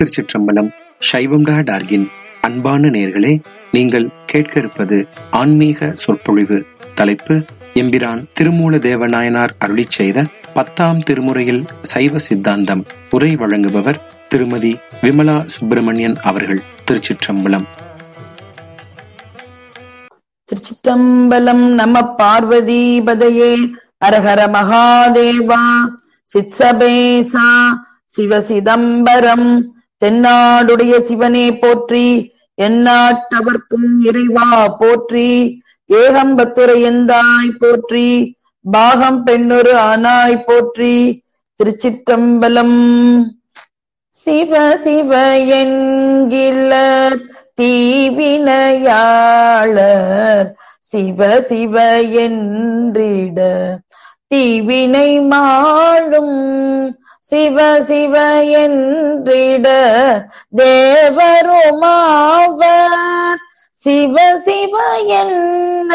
திருச்சிற்றம்பலம் சைவம் டா டார்கின் அன்பான நேர்களே நீங்கள் கேட்க இருப்பது ஆன்மீக சொற்பொழிவு தலைப்பு எம்பிரான் திருமூல தேவநாயனார் அருளிச் செய்த பத்தாம் திருமுறையில் சைவ சித்தாந்தம் உரை வழங்குபவர் திருமதி விமலா சுப்பிரமணியன் அவர்கள் திருச்சிற்றம்பலம் திருச்சிற்றம்பலம் நம பார்வதிபதையே அரஹர மகாதேவா சித்சபேசா சிவ சிதம்பரம் தென்னாடுடைய சிவனே போற்றி எந்நாட்டவர்க்கும் இறைவா போற்றி ஏகம்பத்துரை எந்தாய் போற்றி பாகம் பெண்ணொரு ஆனாய் போற்றி திருச்சிற்றம்பலம் சிவ சிவ என்கிலர் தீவினையாளர் சிவ சிவ என்றிட தீவினை மாளும் சிவ சிவ என்றிட தேவருமாவர் சிவ சிவ என்ன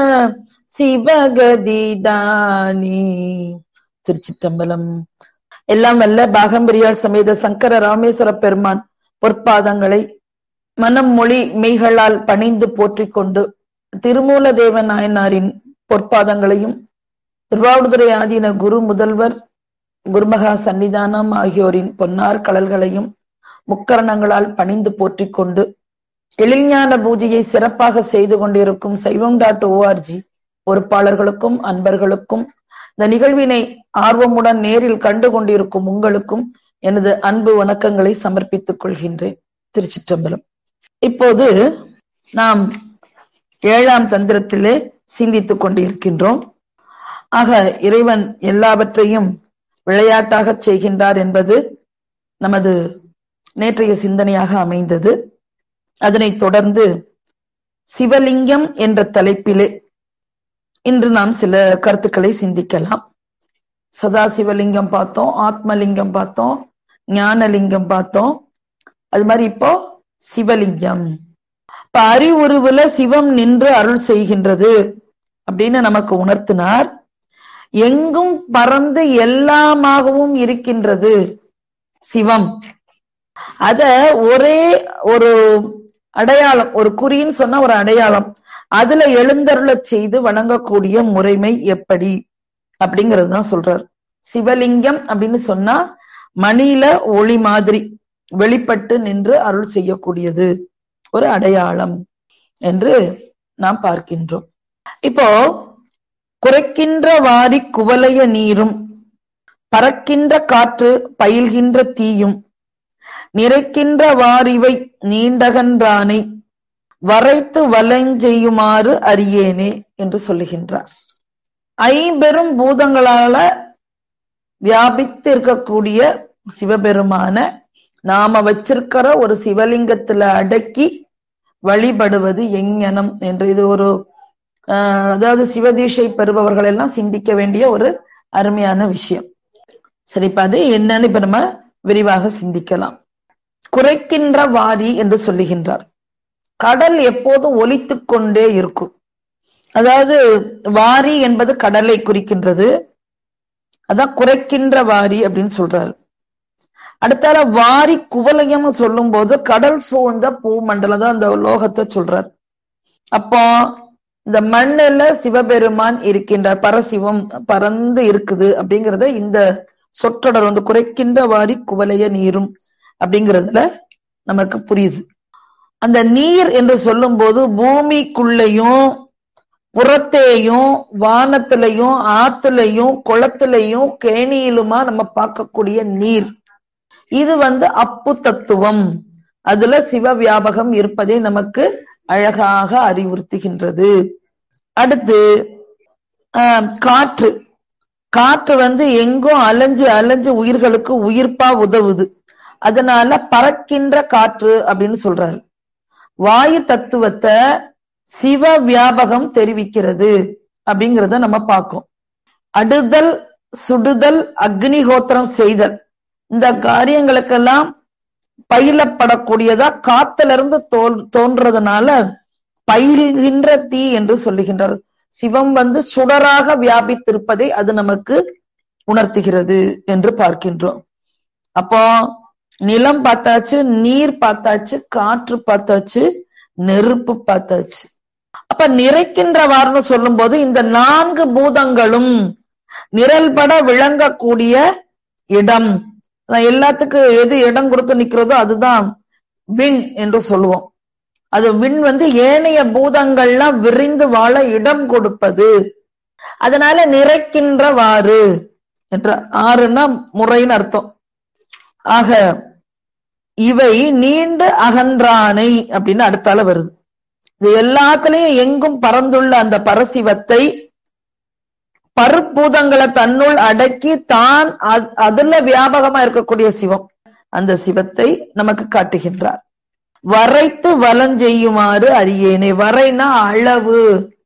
சிவகதிதானி திருச்சிற்றம்பலம் எல்லாம் வல்ல பாகம்பிரியால் சமேத சங்கர ராமேஸ்வர பெருமான் பொற்பாதங்களை மனம் மொழி மெய்களால் பணிந்து போற்றிக் கொண்டு திருமூல தேவ நாயனாரின் பொற்பாதங்களையும் திருவாவூதுரை ஆதீன குரு முதல்வர் குருமகா சன்னிதானம் ஆகியோரின் பொன்னார் கடல்களையும் முக்கரணங்களால் பணிந்து போற்றிக் கொண்டு எழில்ஞான பூஜையை சிறப்பாக செய்து கொண்டிருக்கும் சைவம் டாட் ஓஆர்ஜி பொறுப்பாளர்களுக்கும் அன்பர்களுக்கும் இந்த நிகழ்வினை ஆர்வமுடன் நேரில் கண்டு கொண்டிருக்கும் உங்களுக்கும் எனது அன்பு வணக்கங்களை சமர்ப்பித்துக் கொள்கின்றேன் திருச்சிற்றம்பலம் இப்போது நாம் ஏழாம் தந்திரத்திலே சிந்தித்துக் கொண்டிருக்கின்றோம் ஆக இறைவன் எல்லாவற்றையும் விளையாட்டாக செய்கின்றார் என்பது நமது நேற்றைய சிந்தனையாக அமைந்தது அதனைத் தொடர்ந்து சிவலிங்கம் என்ற தலைப்பிலே இன்று நாம் சில கருத்துக்களை சிந்திக்கலாம் சதா சிவலிங்கம் பார்த்தோம் ஆத்மலிங்கம் பார்த்தோம் ஞானலிங்கம் பார்த்தோம் அது மாதிரி இப்போ சிவலிங்கம் இப்ப அறிவுருவுல சிவம் நின்று அருள் செய்கின்றது அப்படின்னு நமக்கு உணர்த்தினார் எங்கும் பறந்து எல்லாமாகவும் இருக்கின்றது சிவம் அத ஒரே ஒரு அடையாளம் ஒரு குறின்னு சொன்ன ஒரு அடையாளம் அதுல எழுந்தருள செய்து வணங்கக்கூடிய முறைமை எப்படி அப்படிங்கிறது தான் சொல்றார் சிவலிங்கம் அப்படின்னு சொன்னா மணியில ஒளி மாதிரி வெளிப்பட்டு நின்று அருள் செய்யக்கூடியது ஒரு அடையாளம் என்று நாம் பார்க்கின்றோம் இப்போ குறைக்கின்ற வாரி குவலைய நீரும் பறக்கின்ற காற்று பயில்கின்ற தீயும் நிறைக்கின்ற வாரிவை நீண்டகன்றானை வரைத்து வலஞ்செய்யுமாறு அறியேனே என்று சொல்லுகின்றார் ஐம்பெரும் பூதங்களால வியாபித்து இருக்கக்கூடிய சிவபெருமான நாம வச்சிருக்கிற ஒரு சிவலிங்கத்துல அடக்கி வழிபடுவது எங்ஙனம் என்று இது ஒரு அதாவது சிவதீஷை பெறுபவர்கள் எல்லாம் சிந்திக்க வேண்டிய ஒரு அருமையான விஷயம் சரி இப்ப அது என்னன்னு இப்ப நம்ம விரிவாக சிந்திக்கலாம் குறைக்கின்ற வாரி என்று சொல்லுகின்றார் கடல் எப்போதும் ஒலித்து கொண்டே இருக்கும் அதாவது வாரி என்பது கடலை குறிக்கின்றது அதான் குறைக்கின்ற வாரி அப்படின்னு சொல்றாரு அடுத்தால வாரி குவலயம் சொல்லும் போது கடல் சூழ்ந்த பூமண்டலம் தான் அந்த லோகத்தை சொல்றார் அப்போ இந்த மண்ணுல சிவபெருமான் இருக்கின்றார் பரசிவம் பறந்து இருக்குது அப்படிங்கறத இந்த சொற்றொடர் வந்து குறைக்கின்ற வாரி குவலைய நீரும் அப்படிங்கிறதுல நமக்கு புரியுது அந்த நீர் என்று சொல்லும் போது பூமிக்குள்ளேயும் புறத்தேயும் வானத்திலையும் ஆத்துலையும் குளத்திலையும் கேணியிலுமா நம்ம பார்க்கக்கூடிய நீர் இது வந்து அப்பு தத்துவம் அதுல சிவ வியாபகம் இருப்பதை நமக்கு அழகாக அறிவுறுத்துகின்றது அடுத்து காற்று காற்று வந்து எங்கும் அலைஞ்சு அலைஞ்சு உயிர்களுக்கு உயிர்ப்பா உதவுது அதனால பறக்கின்ற காற்று அப்படின்னு சொல்றாரு வாயு தத்துவத்தை சிவ வியாபகம் தெரிவிக்கிறது அப்படிங்கிறத நம்ம பார்க்கோம் அடுதல் சுடுதல் அக்னிஹோத்திரம் செய்தல் இந்த காரியங்களுக்கெல்லாம் பயிலப்படக்கூடியதா காத்துல இருந்து தோல் தோன்றதுனால பயில்கின்ற தீ என்று சொல்லுகின்றார் சிவம் வந்து சுடராக வியாபித்திருப்பதை அது நமக்கு உணர்த்துகிறது என்று பார்க்கின்றோம் அப்போ நிலம் பார்த்தாச்சு நீர் பார்த்தாச்சு காற்று பார்த்தாச்சு நெருப்பு பார்த்தாச்சு அப்ப நிறைக்கின்றவார்னு சொல்லும் போது இந்த நான்கு பூதங்களும் நிரல்பட விளங்கக்கூடிய இடம் எல்லாத்துக்கும் எது இடம் கொடுத்து நிக்கிறதோ அதுதான் விண் என்று சொல்லுவோம் அது விண் வந்து ஏனைய பூதங்கள்லாம் விரிந்து வாழ இடம் கொடுப்பது அதனால நிறைக்கின்றவாறு என்ற ஆறுன்னா முறைன்னு அர்த்தம் ஆக இவை நீண்டு அகன்றானை அப்படின்னு அடுத்தால வருது இது எல்லாத்துலயும் எங்கும் பறந்துள்ள அந்த பரசிவத்தை பருப்பூதங்களை தன்னுள் அடக்கி தான் அதுல வியாபகமா இருக்கக்கூடிய சிவம் அந்த சிவத்தை நமக்கு காட்டுகின்றார் வரைத்து வலஞ்செய்யுமாறு அறியேனே வரைனா அளவு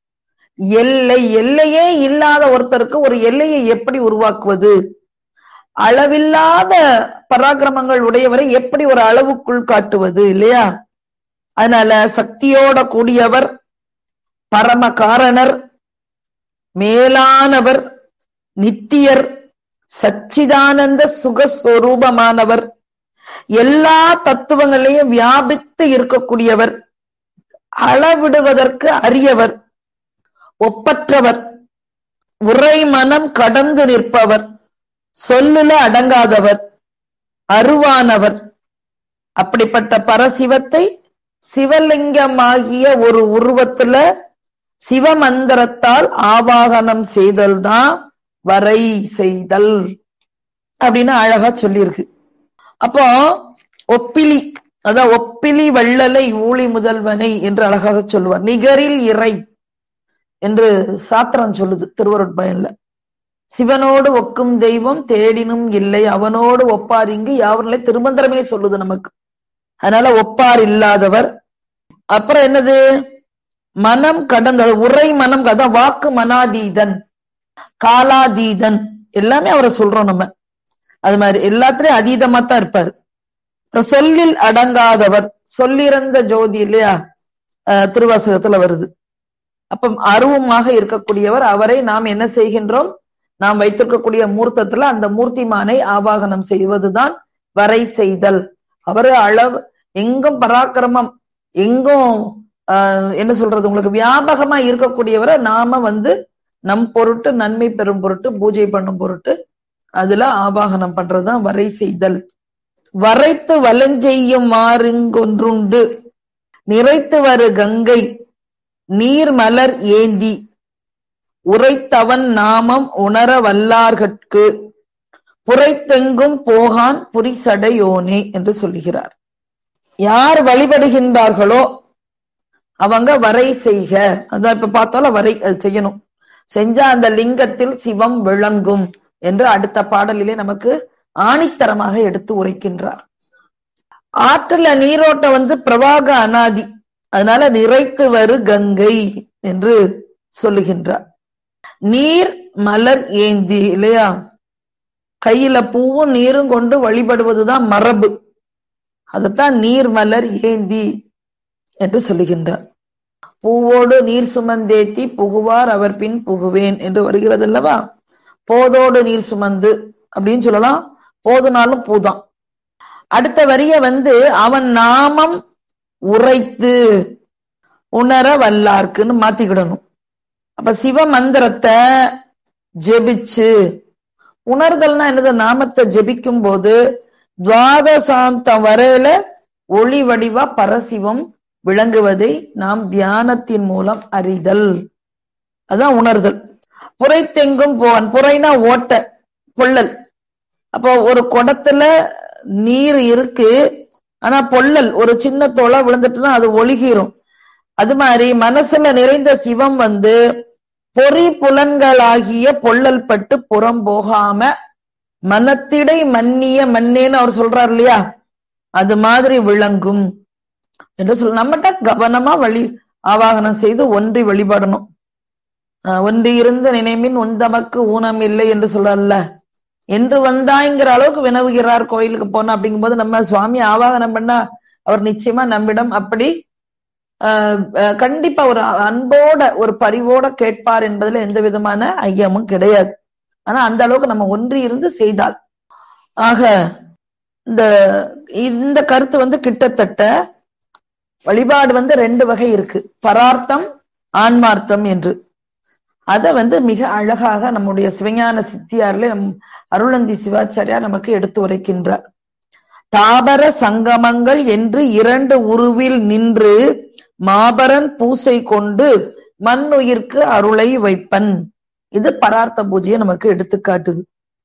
எல்லை எல்லையே இல்லாத ஒருத்தருக்கு ஒரு எல்லையை எப்படி உருவாக்குவது அளவில்லாத பராக்கிரமங்கள் உடையவரை எப்படி ஒரு அளவுக்குள் காட்டுவது இல்லையா அதனால சக்தியோட கூடியவர் பரம காரணர் மேலானவர் நித்தியர் சச்சிதானந்த சுகஸ்வரூபமானவர் எல்லா தத்துவங்களையும் வியாபித்து இருக்கக்கூடியவர் அளவிடுவதற்கு அரியவர் ஒப்பற்றவர் உரை மனம் கடந்து நிற்பவர் சொல்லுல அடங்காதவர் அருவானவர் அப்படிப்பட்ட பரசிவத்தை சிவலிங்கமாகிய ஒரு உருவத்துல சிவமந்திரத்தால் ஆவாகனம் செய்தல் தான் வரை செய்தல் அப்படின்னு அழகா சொல்லியிருக்கு அப்போ ஒப்பிலி அதான் ஒப்பிலி வள்ளலை ஊழி முதல்வனை என்று அழகாக சொல்லுவார் நிகரில் இறை என்று சாத்திரம் சொல்லுது திருவருட்பயன்ல சிவனோடு ஒக்கும் தெய்வம் தேடினும் இல்லை அவனோடு ஒப்பார் இங்கு யாவரில்லை திருமந்திரமே சொல்லுது நமக்கு அதனால ஒப்பார் இல்லாதவர் அப்புறம் என்னது மனம் கடந்த உரை மனம் அதான் வாக்கு மனாதீதன் காலாதீதன் எல்லாமே அவரை சொல்றோம் நம்ம அது மாதிரி எல்லாத்துலயும் அதீதமா தான் இருப்பாரு சொல்லில் அடங்காதவர் சொல்லிறந்த ஜோதி இல்லையா திருவாசகத்துல வருது அப்ப அருவமாக இருக்கக்கூடியவர் அவரை நாம் என்ன செய்கின்றோம் நாம் வைத்திருக்கக்கூடிய மூர்த்தத்துல அந்த மூர்த்திமானை ஆவாகனம் செய்வதுதான் வரை செய்தல் அவரு அளவு எங்கும் பராக்கிரமம் எங்கும் என்ன சொல்றது உங்களுக்கு வியாபகமா இருக்கக்கூடியவரை நாம வந்து நம் பொருட்டு நன்மை பெறும் பொருட்டு பூஜை பண்ணும் பொருட்டு அதுல ஆவாகனம் பண்றதுதான் வரை செய்தல் வரைத்து வலஞ்செய்யும் மாறுங்கொன்றுண்டு நிறைத்து வரு கங்கை நீர் மலர் ஏந்தி உரைத்தவன் நாமம் உணர வல்லார்கட்கு புரைத்தெங்கும் போகான் புரிசடையோனே என்று சொல்லுகிறார் யார் வழிபடுகின்றார்களோ அவங்க வரை செய்க அதான் இப்ப பார்த்தாலும் வரை அது செய்யணும் செஞ்சா அந்த லிங்கத்தில் சிவம் விளங்கும் என்று அடுத்த பாடலிலே நமக்கு ஆணித்தரமாக எடுத்து உரைக்கின்றார் ஆற்றுல நீரோட்டம் வந்து பிரவாக அனாதி அதனால நிறைத்து வரு கங்கை என்று சொல்லுகின்றார் நீர் மலர் ஏந்தி இல்லையா கையில பூவும் நீரும் கொண்டு வழிபடுவதுதான் மரபு அதத்தான் நீர் மலர் ஏந்தி என்று சொல்லுகின்றார் பூவோடு நீர் சுமந்தேத்தி புகுவார் அவர் பின் புகுவேன் என்று வருகிறது அல்லவா போதோடு நீர் சுமந்து அப்படின்னு சொல்லலாம் போதுனாலும் பூதான் அடுத்த வரிய வந்து அவன் நாமம் உரைத்து உணர வல்லார்க்குன்னு மாத்திக்கிடணும் அப்ப சிவ மந்திரத்தை ஜெபிச்சு உணர்தல்னா என்னது நாமத்தை ஜெபிக்கும் போது துவாதசாந்தம் வரையில ஒளி வடிவா பரசிவம் விளங்குவதை நாம் தியானத்தின் மூலம் அறிதல் அதான் உணர்தல் புரைத்தெங்கும் போவன் புரைனா ஓட்ட பொள்ளல் அப்போ ஒரு குடத்துல நீர் இருக்கு ஆனா பொள்ளல் ஒரு சின்ன தொலை விழுந்துட்டுனா அது ஒழுகிரும் அது மாதிரி மனசுல நிறைந்த சிவம் வந்து பொறி புலன்களாகிய பொள்ளல் பட்டு புறம் போகாம மனத்திடை மன்னிய மன்னேன்னு அவர் சொல்றார் இல்லையா அது மாதிரி விளங்கும் என்று சொல் நம்மகிட்ட கவனமா வழி ஆவாகனம் செய்து ஒன்றி வழிபடணும் ஒன்றி இருந்த நினைமின் உந்தமக்கு ஊனம் இல்லை என்று சொல்றல்ல என்று வந்தாய்ங்கிற அளவுக்கு வினவுகிறார் கோயிலுக்கு போனா அப்படிங்கும்போது நம்ம சுவாமி ஆவாகனம் பண்ணா அவர் நிச்சயமா நம்மிடம் அப்படி கண்டிப்பா ஒரு அன்போட ஒரு பரிவோட கேட்பார் என்பதுல எந்த விதமான ஐயமும் கிடையாது ஆனா அந்த அளவுக்கு நம்ம ஒன்றி இருந்து செய்தால் ஆக இந்த இந்த கருத்து வந்து கிட்டத்தட்ட வழிபாடு வந்து ரெண்டு வகை இருக்கு பரார்த்தம் ஆன்மார்த்தம் என்று அத வந்து மிக அழகாக நம்முடைய சிவஞான சித்தியார்ல நம் அருளந்தி சிவாச்சாரியார் நமக்கு எடுத்து உரைக்கின்றார் தாபர சங்கமங்கள் என்று இரண்டு உருவில் நின்று மாபரன் பூசை கொண்டு மண்ணுயிர்க்கு அருளை வைப்பன் இது பரார்த்த பூஜையை நமக்கு எடுத்துக்காட்டுது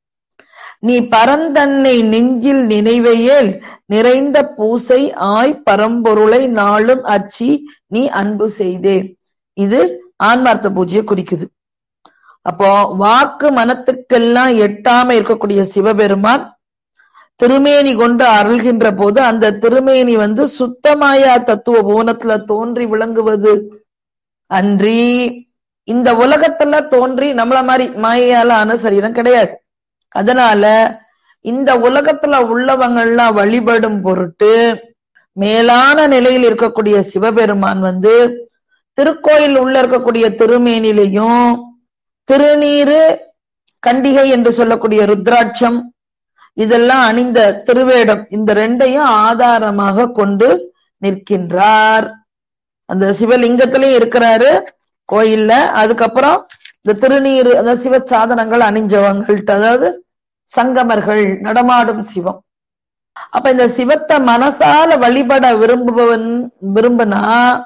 நீ பரந்தன்னை நெஞ்சில் நினைவையேல் நிறைந்த பூசை ஆய் பரம்பொருளை நாளும் அச்சி நீ அன்பு செய்தே இது ஆன்மார்த்த பூஜையை குறிக்குது அப்போ வாக்கு மனத்துக்கெல்லாம் எட்டாம இருக்கக்கூடிய சிவபெருமான் திருமேனி கொண்டு அருள்கின்ற போது அந்த திருமேனி வந்து சுத்தமாயா தத்துவ புவனத்துல தோன்றி விளங்குவது அன்றி இந்த உலகத்துல தோன்றி நம்மள மாதிரி மாயால ஆன சரீரம் கிடையாது அதனால இந்த உலகத்துல உள்ளவங்கள்லாம் வழிபடும் பொருட்டு மேலான நிலையில் இருக்கக்கூடிய சிவபெருமான் வந்து திருக்கோயில் உள்ள இருக்கக்கூடிய திருமேனிலையும் திருநீரு கண்டிகை என்று சொல்லக்கூடிய ருத்ராட்சம் இதெல்லாம் அணிந்த திருவேடம் இந்த ரெண்டையும் ஆதாரமாக கொண்டு நிற்கின்றார் அந்த சிவலிங்கத்திலயும் இருக்கிறாரு கோயில்ல அதுக்கப்புறம் இந்த திருநீர் அந்த சிவ சாதனங்கள் அணிஞ்சவங்கள்ட்ட அதாவது சங்கமர்கள் நடமாடும் சிவம் அப்ப இந்த சிவத்தை மனசால வழிபட விரும்புபவன் விரும்பினா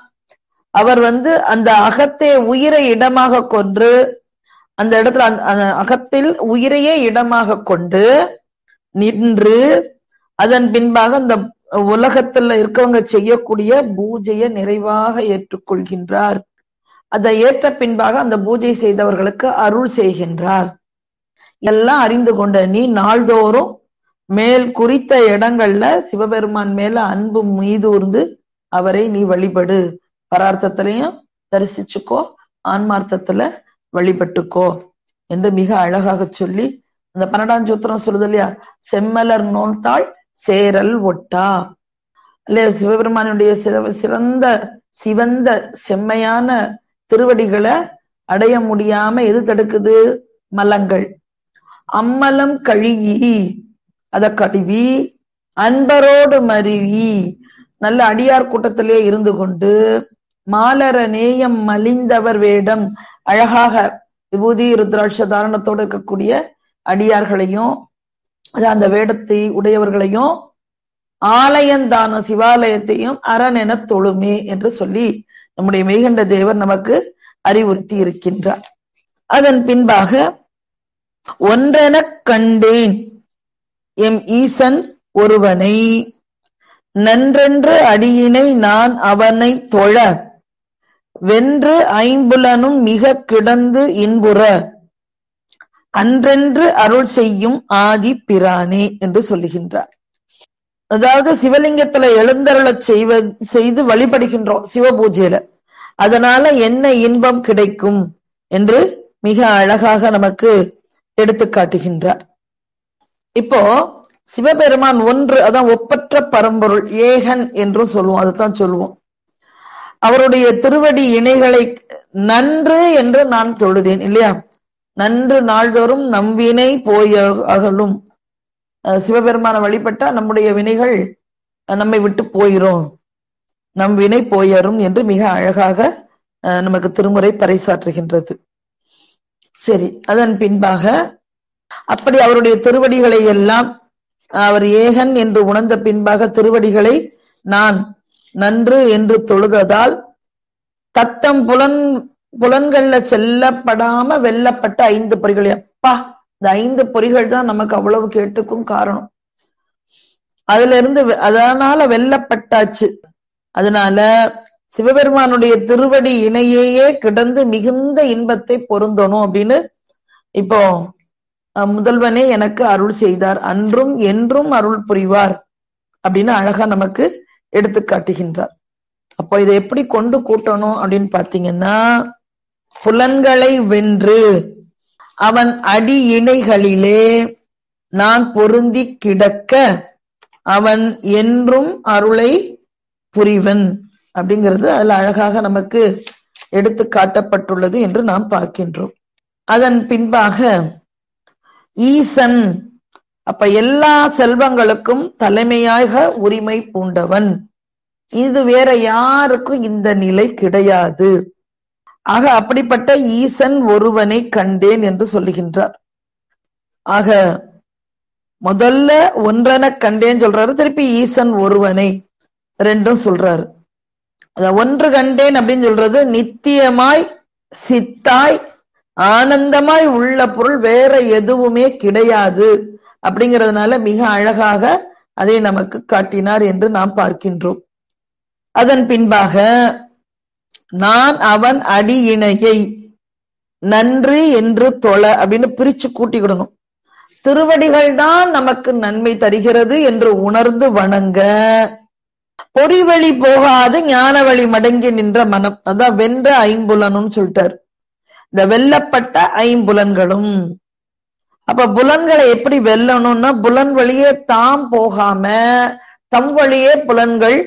அவர் வந்து அந்த அகத்தை உயிரை இடமாக கொண்டு அந்த இடத்துல அந்த அகத்தில் உயிரையே இடமாக கொண்டு நின்று அதன் பின்பாக இந்த உலகத்துல இருக்கவங்க செய்யக்கூடிய பூஜையை நிறைவாக ஏற்றுக்கொள்கின்றார் அதை ஏற்ற பின்பாக அந்த பூஜை செய்தவர்களுக்கு அருள் செய்கின்றார் எல்லாம் அறிந்து கொண்ட நீ நாள்தோறும் மேல் குறித்த இடங்கள்ல சிவபெருமான் மேல அன்பு மீதூர்ந்து அவரை நீ வழிபடு பரார்த்தத்திலையும் தரிசிச்சுக்கோ ஆன்மார்த்தத்துல வழிபட்டுக்கோ என்று மிக அழகாக சொல்லி அந்த பன்னெண்டாம் சூத்திரம் சொல்லுது இல்லையா செம்மலர் நோன்தாள் சேரல் ஒட்டா இல்லையா சிவபெருமானுடைய சிறந்த சிவந்த செம்மையான திருவடிகளை அடைய முடியாம எது தடுக்குது மலங்கள் அம்மலம் கழுகி அத கழுவி அன்பரோடு மருவி நல்ல அடியார் கூட்டத்திலே இருந்து கொண்டு மாலர நேயம் மலிந்தவர் வேடம் அழகாக விபூதி ருத்ராட்ச தாரணத்தோடு இருக்கக்கூடிய அடியார்களையும் அந்த வேடத்தை உடையவர்களையும் ஆலயந்தான சிவாலயத்தையும் அரண் என தொழுமே என்று சொல்லி நம்முடைய மெய்கண்ட தேவர் நமக்கு அறிவுறுத்தி இருக்கின்றார் அதன் பின்பாக ஒன்றெனக் கண்டேன் எம் ஈசன் ஒருவனை நன்றென்று அடியினை நான் அவனை தொழ வென்று ஐம்புலனும் மிக கிடந்து இன்புற அன்றென்று அருள் செய்யும் ஆதி பிரானே என்று சொல்லுகின்றார் அதாவது சிவலிங்கத்துல எழுந்தருளச் செய்வ செய்து வழிபடுகின்றோம் சிவ பூஜையில அதனால என்ன இன்பம் கிடைக்கும் என்று மிக அழகாக நமக்கு எடுத்து காட்டுகின்றார் இப்போ சிவபெருமான் ஒன்று அதான் ஒப்பற்ற பரம்பொருள் ஏகன் என்றும் சொல்லுவோம் அதுதான் சொல்லுவோம் அவருடைய திருவடி இணைகளை நன்று என்று நான் தொழுதேன் இல்லையா நன்று நாள்தோறும் நம்பினை போய் அகலும் சிவபெருமான வழிபட்டா நம்முடைய வினைகள் நம்மை விட்டு போயிரும் நம் வினை போயரும் என்று மிக அழகாக நமக்கு திருமுறை பறைசாற்றுகின்றது சரி அதன் பின்பாக அப்படி அவருடைய திருவடிகளை எல்லாம் அவர் ஏகன் என்று உணர்ந்த பின்பாக திருவடிகளை நான் நன்று என்று தொழுததால் தத்தம் புலன் புலன்கள்ல செல்லப்படாம வெல்லப்பட்ட ஐந்து பொறிகள் எப்பா இந்த ஐந்து பொறிகள் தான் நமக்கு அவ்வளவு கேட்டுக்கும் காரணம் அதுல இருந்து அதனால வெல்லப்பட்டாச்சு அதனால சிவபெருமானுடைய திருவடி இணையேயே கிடந்து மிகுந்த இன்பத்தை பொருந்தணும் அப்படின்னு இப்போ முதல்வனே எனக்கு அருள் செய்தார் அன்றும் என்றும் அருள் புரிவார் அப்படின்னு அழகா நமக்கு எடுத்து காட்டுகின்றார் அப்போ இதை எப்படி கொண்டு கூட்டணும் அப்படின்னு பாத்தீங்கன்னா புலன்களை வென்று அவன் அடி இணைகளிலே நான் பொருந்தி கிடக்க அவன் என்றும் அருளை புரிவன் அப்படிங்கிறது அதுல அழகாக நமக்கு எடுத்து காட்டப்பட்டுள்ளது என்று நாம் பார்க்கின்றோம் அதன் பின்பாக ஈசன் அப்ப எல்லா செல்வங்களுக்கும் தலைமையாக உரிமை பூண்டவன் இது வேற யாருக்கும் இந்த நிலை கிடையாது ஆக அப்படிப்பட்ட ஈசன் ஒருவனை கண்டேன் என்று சொல்லுகின்றார் ஆக முதல்ல ஒன்றென கண்டேன் சொல்றாரு திருப்பி ஈசன் ஒருவனை ரெண்டும் சொல்றாரு அத ஒன்று கண்டேன் அப்படின்னு சொல்றது நித்தியமாய் சித்தாய் ஆனந்தமாய் உள்ள பொருள் வேற எதுவுமே கிடையாது அப்படிங்கிறதுனால மிக அழகாக அதை நமக்கு காட்டினார் என்று நாம் பார்க்கின்றோம் அதன் பின்பாக நான் அவன் அடி இணையை நன்றி என்று தொழ அப்படின்னு பிரிச்சு கூட்டிக்கிடணும் திருவடிகள் தான் நமக்கு நன்மை தருகிறது என்று உணர்ந்து வணங்க பொறிவழி போகாது ஞான வழி மடங்கி நின்ற மனம் அதான் வென்ற ஐம்புலனும் சொல்லிட்டார் இந்த வெல்லப்பட்ட ஐம்புலன்களும் அப்ப புலன்களை எப்படி வெல்லணும்னா புலன் வழியே தாம் போகாம தம் வழியே புலன்கள்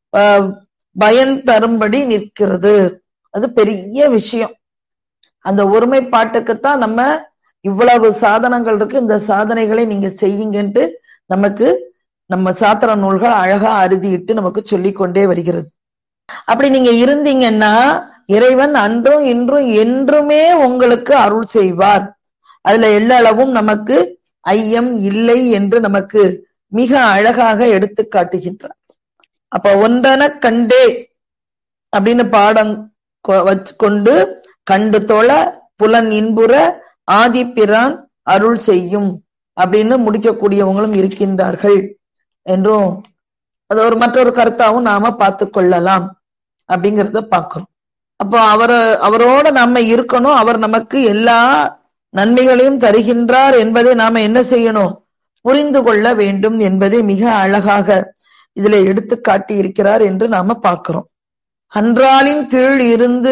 பயன் தரும்படி நிற்கிறது அது பெரிய விஷயம் அந்த ஒருமைப்பாட்டுக்குத்தான் நம்ம இவ்வளவு சாதனங்கள் இருக்கு இந்த சாதனைகளை நீங்க செய்யுங்கன்ட்டு நமக்கு நம்ம சாத்திர நூல்கள் அழகா அறுதிட்டு நமக்கு சொல்லிக் கொண்டே வருகிறது அப்படி நீங்க இருந்தீங்கன்னா இறைவன் அன்றும் இன்றும் என்றுமே உங்களுக்கு அருள் செய்வார் அதுல எல்லளவும் நமக்கு ஐயம் இல்லை என்று நமக்கு மிக அழகாக எடுத்து காட்டுகின்றார் அப்ப ஒன்றன கண்டே அப்படின்னு பாடம் வச்சு கொண்டு கண்டு தொழ புலன் இன்புற ஆதிப்பிரான் அருள் செய்யும் அப்படின்னு முடிக்கக்கூடியவங்களும் இருக்கின்றார்கள் என்றும் அது ஒரு மற்றொரு கருத்தாவும் நாம பார்த்து கொள்ளலாம் அப்படிங்கறத பார்க்கிறோம் அப்போ அவர் அவரோட நாம இருக்கணும் அவர் நமக்கு எல்லா நன்மைகளையும் தருகின்றார் என்பதை நாம என்ன செய்யணும் புரிந்து கொள்ள வேண்டும் என்பதை மிக அழகாக இதுல எடுத்து காட்டி இருக்கிறார் என்று நாம பார்க்கிறோம் அன்றாலின் கீழ் இருந்து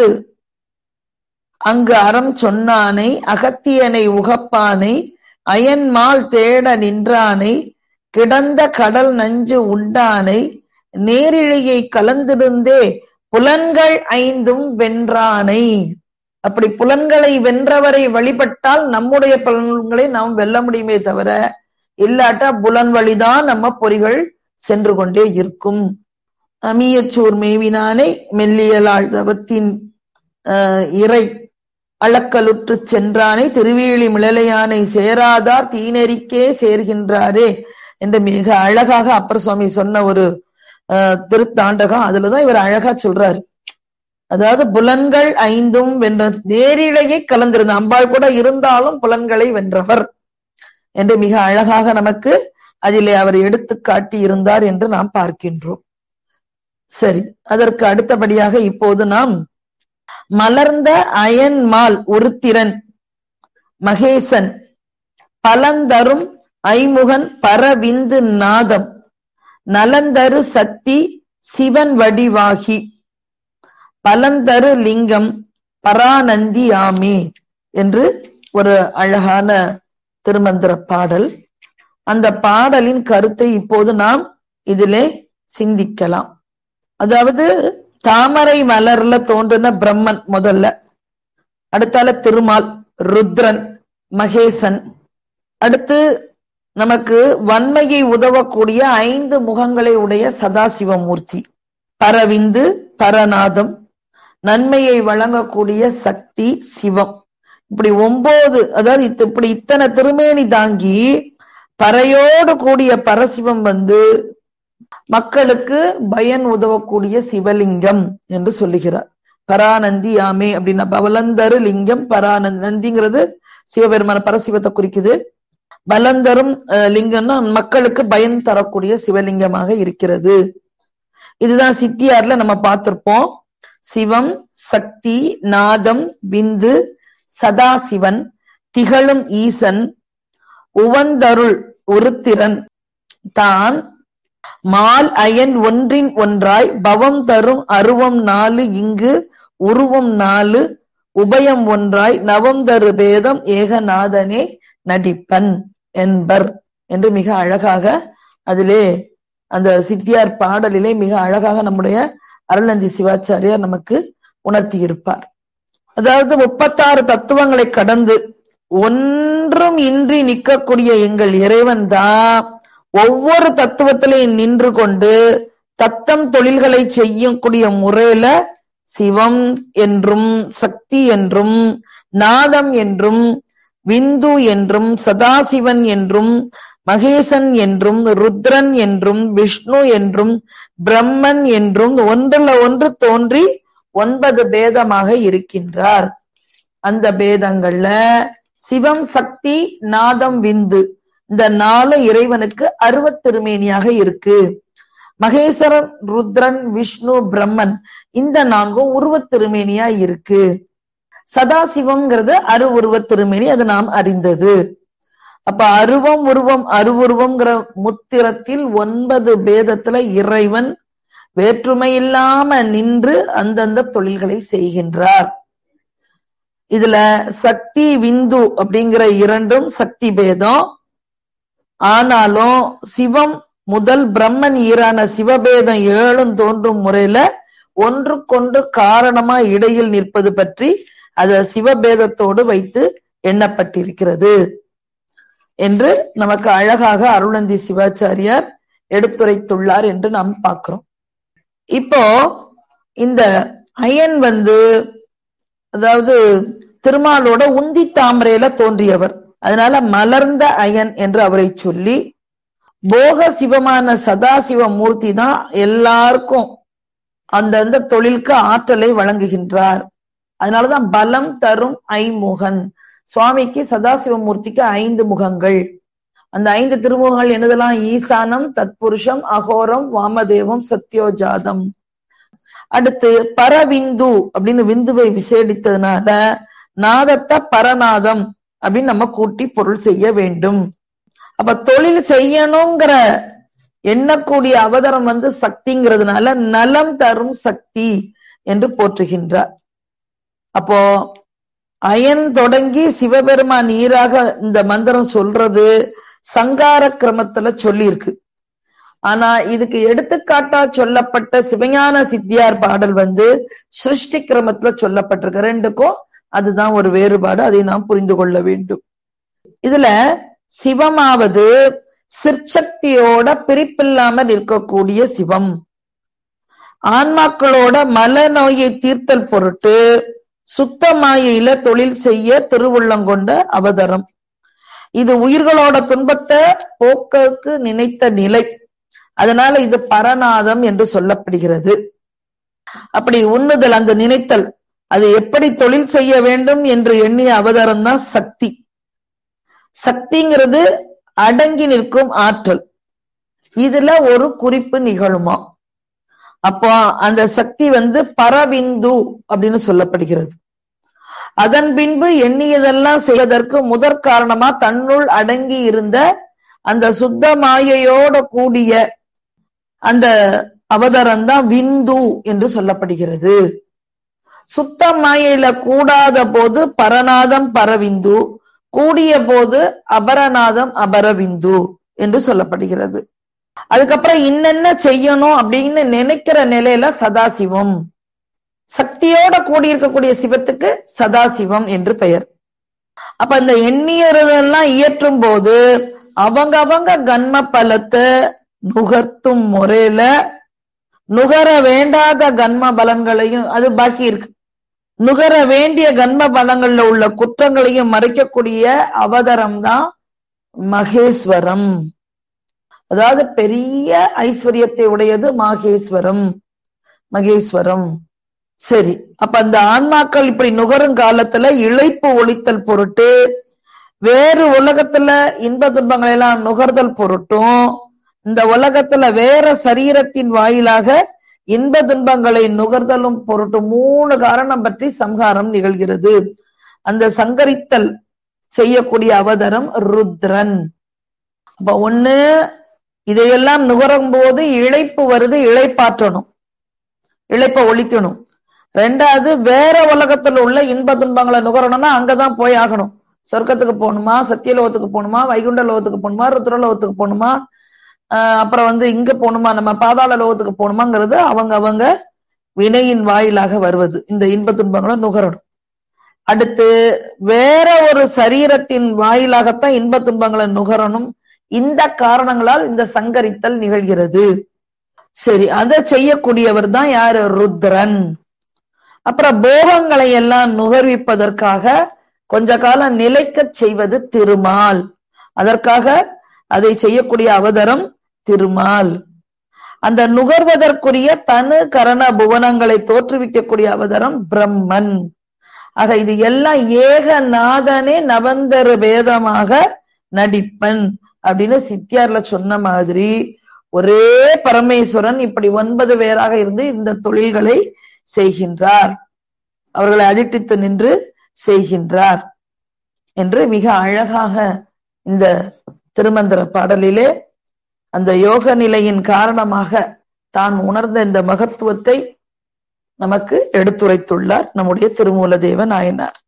அங்கு அறம் சொன்னானை அகத்தியனை உகப்பானை அயன்மால் தேட நின்றானை கிடந்த கடல் நஞ்சு உண்டானை நேரிழையை கலந்திருந்தே புலன்கள் ஐந்தும் வென்றானை அப்படி புலன்களை வென்றவரை வழிபட்டால் நம்முடைய பலன்களை நாம் வெல்ல முடியுமே தவிர இல்லாட்டா புலன் வழிதான் நம்ம பொறிகள் சென்று கொண்டே இருக்கும் அமியச்சூர் மேவினானை மெல்லியலாள் தவத்தின் இறை அளக்கலுற்று சென்றானை திருவேலி மிளலையானை சேராதார் தீநெறிக்கே சேர்கின்றாரே என்று மிக அழகாக அப்பர் சுவாமி சொன்ன ஒரு திருத்தாண்டகம் அதுலதான் இவர் அழகா சொல்றாரு அதாவது புலன்கள் ஐந்தும் வென்ற நேரிழையை கலந்திருந்த அம்பாள் கூட இருந்தாலும் புலன்களை வென்றவர் என்று மிக அழகாக நமக்கு அதிலே அவர் எடுத்து காட்டி இருந்தார் என்று நாம் பார்க்கின்றோம் சரி அதற்கு அடுத்தபடியாக இப்போது நாம் மலர்ந்த அயன்மால் ஒருத்திரன் மகேசன் பலந்தரும் ஐமுகன் பரவிந்து நாதம் நலந்தரு சக்தி சிவன் வடிவாகி பலந்தரு லிங்கம் பரானந்தி ஆமே என்று ஒரு அழகான திருமந்திர பாடல் அந்த பாடலின் கருத்தை இப்போது நாம் இதிலே சிந்திக்கலாம் அதாவது தாமரை மலர்ல தோன்றின பிரம்மன் முதல்ல அடுத்தால திருமால் ருத்ரன் மகேசன் அடுத்து நமக்கு வன்மையை உதவக்கூடிய ஐந்து முகங்களை உடைய சதாசிவமூர்த்தி பரவிந்து பரநாதம் நன்மையை வழங்கக்கூடிய சக்தி சிவம் இப்படி ஒன்பது அதாவது இப்படி இத்தனை திருமேனி தாங்கி பறையோடு கூடிய பரசிவம் வந்து மக்களுக்கு பயன் உதவக்கூடிய சிவலிங்கம் என்று சொல்லுகிறார் பரானந்தி யாமே அப்படின்னா பவலந்தரு லிங்கம் பரானந்தி நந்திங்கிறது சிவபெருமான பரசிவத்தை குறிக்குது பலந்தரும் லிங்கம்னா மக்களுக்கு பயன் தரக்கூடிய சிவலிங்கமாக இருக்கிறது இதுதான் சித்தியார்ல நம்ம பார்த்திருப்போம் சிவம் சக்தி நாதம் விந்து சதாசிவன் திகழும் ஈசன் உவந்தருள் ஒருத்திறன் தான் மால் அயன் ஒன்றின் ஒன்றாய் பவம் தரும் அருவம் நாலு இங்கு உருவம் நாலு உபயம் ஒன்றாய் நவம் தரு பேதம் ஏகநாதனே நடிப்பன் என்பர் என்று மிக அழகாக அதிலே அந்த சித்தியார் பாடலிலே மிக அழகாக நம்முடைய அருளந்தி சிவாச்சாரியார் நமக்கு உணர்த்தி இருப்பார் அதாவது முப்பத்தாறு தத்துவங்களை கடந்து ஒன்றும் இன்றி நிற்கக்கூடிய எங்கள் இறைவன் தான் ஒவ்வொரு தத்துவத்திலையும் நின்று கொண்டு தத்தம் தொழில்களை செய்யக்கூடிய முறையில சிவம் என்றும் சக்தி என்றும் நாதம் என்றும் விந்து என்றும் சதாசிவன் என்றும் மகேசன் என்றும் ருத்ரன் என்றும் விஷ்ணு என்றும் பிரம்மன் என்றும் ஒன்றுல ஒன்று தோன்றி ஒன்பது பேதமாக இருக்கின்றார் அந்த பேதங்கள்ல சிவம் சக்தி நாதம் விந்து இந்த நாலு இறைவனுக்கு அருவத்திருமேனியாக இருக்கு மகேஸ்வரன் ருத்ரன் விஷ்ணு பிரம்மன் இந்த நான்கும் உருவத் திருமேனியா இருக்கு சதாசிவம்ங்கிறது அரு உருவத் திருமேனி அது நாம் அறிந்தது அப்ப அருவம் உருவம் அருவுருவம்ங்கிற முத்திரத்தில் ஒன்பது பேதத்துல இறைவன் வேற்றுமை இல்லாம நின்று அந்தந்த தொழில்களை செய்கின்றார் இதுல சக்தி விந்து அப்படிங்கிற இரண்டும் சக்தி பேதம் ஆனாலும் சிவம் முதல் பிரம்மன் ஈரான சிவபேதம் ஏழும் தோன்றும் முறையில ஒன்றுக்கொன்று காரணமா இடையில் நிற்பது பற்றி அத சிவபேதத்தோடு வைத்து எண்ணப்பட்டிருக்கிறது என்று நமக்கு அழகாக அருளந்தி சிவாச்சாரியார் எடுத்துரைத்துள்ளார் என்று நாம் பார்க்கிறோம் இப்போ இந்த அயன் வந்து அதாவது திருமாலோட உந்தி தாமரையில தோன்றியவர் அதனால மலர்ந்த அயன் என்று அவரை சொல்லி போக சிவமான சதாசிவ மூர்த்தி தான் எல்லாருக்கும் அந்தந்த தொழிலுக்கு ஆற்றலை வழங்குகின்றார் அதனாலதான் பலம் தரும் ஐமுகன் சுவாமிக்கு சதாசிவமூர்த்திக்கு ஐந்து முகங்கள் அந்த ஐந்து திருமுகங்கள் என்னதெல்லாம் ஈசானம் தத்புருஷம் அகோரம் வாமதேவம் சத்யோஜாதம் அடுத்து பரவிந்து அப்படின்னு விந்துவை விசேடித்ததுனால நாதத்தை பரநாதம் அப்படின்னு நம்ம கூட்டி பொருள் செய்ய வேண்டும் அப்ப தொழில் செய்யணுங்கிற எண்ணக்கூடிய அவதாரம் வந்து சக்திங்கிறதுனால நலம் தரும் சக்தி என்று போற்றுகின்றார் அப்போ அயன் தொடங்கி சிவபெருமான் ஈராக இந்த மந்திரம் சொல்றது சங்கார கிரமத்துல சொல்லியிருக்கு ஆனா இதுக்கு எடுத்துக்காட்டா சொல்லப்பட்ட சிவஞான சித்தியார் பாடல் வந்து சிருஷ்டி கிரமத்துல சொல்லப்பட்டிருக்கு ரெண்டுக்கும் அதுதான் ஒரு வேறுபாடு அதை நாம் புரிந்து கொள்ள வேண்டும் இதுல சிவமாவது சிற்சக்தியோட பிரிப்பில்லாமல் இருக்கக்கூடிய சிவம் ஆன்மாக்களோட மல நோயை தீர்த்தல் பொருட்டு சுத்த மாயையில தொழில் செய்ய திருவுள்ளங்கொண்ட அவதரம் இது உயிர்களோட துன்பத்தை போக்குக்கு நினைத்த நிலை அதனால இது பரநாதம் என்று சொல்லப்படுகிறது அப்படி உண்ணுதல் அந்த நினைத்தல் அது எப்படி தொழில் செய்ய வேண்டும் என்று எண்ணிய அவதாரம் தான் சக்தி சக்திங்கிறது அடங்கி நிற்கும் ஆற்றல் இதுல ஒரு குறிப்பு நிகழுமா அப்போ அந்த சக்தி வந்து பரவிந்து அப்படின்னு சொல்லப்படுகிறது அதன் பின்பு எண்ணியதெல்லாம் செய்வதற்கு முதற் காரணமா தன்னுள் அடங்கி இருந்த அந்த சுத்த மாயையோட கூடிய அந்த அவதாரம் தான் விந்து என்று சொல்லப்படுகிறது சுத்த மாயையில கூடாத போது பரநாதம் பரவிந்து கூடிய போது அபரநாதம் அபரவிந்து என்று சொல்லப்படுகிறது அதுக்கப்புறம் இன்னென்ன செய்யணும் அப்படின்னு நினைக்கிற நிலையில சதாசிவம் சக்தியோட கூடியிருக்கக்கூடிய சிவத்துக்கு சதாசிவம் என்று பெயர் அப்ப இந்த எண்ணியரெல்லாம் இயற்றும் போது அவங்க அவங்க கன்ம பலத்தை நுகர்த்தும் முறையில நுகர வேண்டாத கன்ம பலன்களையும் அது பாக்கி இருக்கு நுகர வேண்டிய கன்ம பலங்கள்ல உள்ள குற்றங்களையும் மறைக்கக்கூடிய அவதாரம் தான் மகேஸ்வரம் அதாவது பெரிய ஐஸ்வர்யத்தை உடையது மாகேஸ்வரம் மகேஸ்வரம் சரி அப்ப அந்த ஆன்மாக்கள் இப்படி நுகரும் காலத்துல இழைப்பு ஒழித்தல் பொருட்டு வேறு உலகத்துல இன்ப துன்பங்களை எல்லாம் நுகர்தல் பொருட்டும் இந்த உலகத்துல வேற சரீரத்தின் வாயிலாக இன்ப துன்பங்களை நுகர்தலும் பொருட்டு மூணு காரணம் பற்றி சம்ஹாரம் நிகழ்கிறது அந்த சங்கரித்தல் செய்யக்கூடிய அவதாரம் ருத்ரன் அப்ப ஒண்ணு இதையெல்லாம் நுகரும் போது இழைப்பு வருது இழைப்பாற்றணும் இழைப்ப ஒழிக்கணும் ரெண்டாவது வேற உலகத்துல உள்ள இன்ப துன்பங்களை நுகரணும்னா அங்கதான் போய் ஆகணும் சொர்க்கத்துக்கு போகணுமா சத்தியலோகத்துக்கு போகணுமா வைகுண்ட லோகத்துக்கு போகணுமா ருத்ரலோகத்துக்கு போகணுமா ஆஹ் அப்புறம் வந்து இங்க போகணுமா நம்ம பாதாள லோகத்துக்கு போகணுமாங்கிறது அவங்க அவங்க வினையின் வாயிலாக வருவது இந்த இன்ப துன்பங்களை நுகரணும் அடுத்து வேற ஒரு சரீரத்தின் வாயிலாகத்தான் இன்ப துன்பங்களை நுகரணும் இந்த காரணங்களால் இந்த சங்கரித்தல் நிகழ்கிறது சரி அதை செய்யக்கூடியவர் தான் யாரு ருத்ரன் அப்புறம் போகங்களை எல்லாம் நுகர்விப்பதற்காக கொஞ்ச காலம் நிலைக்கச் செய்வது திருமால் அதற்காக அதை செய்யக்கூடிய அவதரம் திருமால் அந்த நுகர்வதற்குரிய தனு கரண புவனங்களை தோற்றுவிக்கக்கூடிய அவதரம் பிரம்மன் ஆக இது எல்லாம் ஏகநாதனே நவந்தர வேதமாக நடிப்பன் அப்படின்னு சித்தியார்ல சொன்ன மாதிரி ஒரே பரமேஸ்வரன் இப்படி ஒன்பது பேராக இருந்து இந்த தொழில்களை செய்கின்றார் அவர்களை அதிட்டித்து நின்று செய்கின்றார் என்று மிக அழகாக இந்த திருமந்திர பாடலிலே அந்த யோக நிலையின் காரணமாக தான் உணர்ந்த இந்த மகத்துவத்தை நமக்கு எடுத்துரைத்துள்ளார் நம்முடைய திருமூல தேவ நாயனார்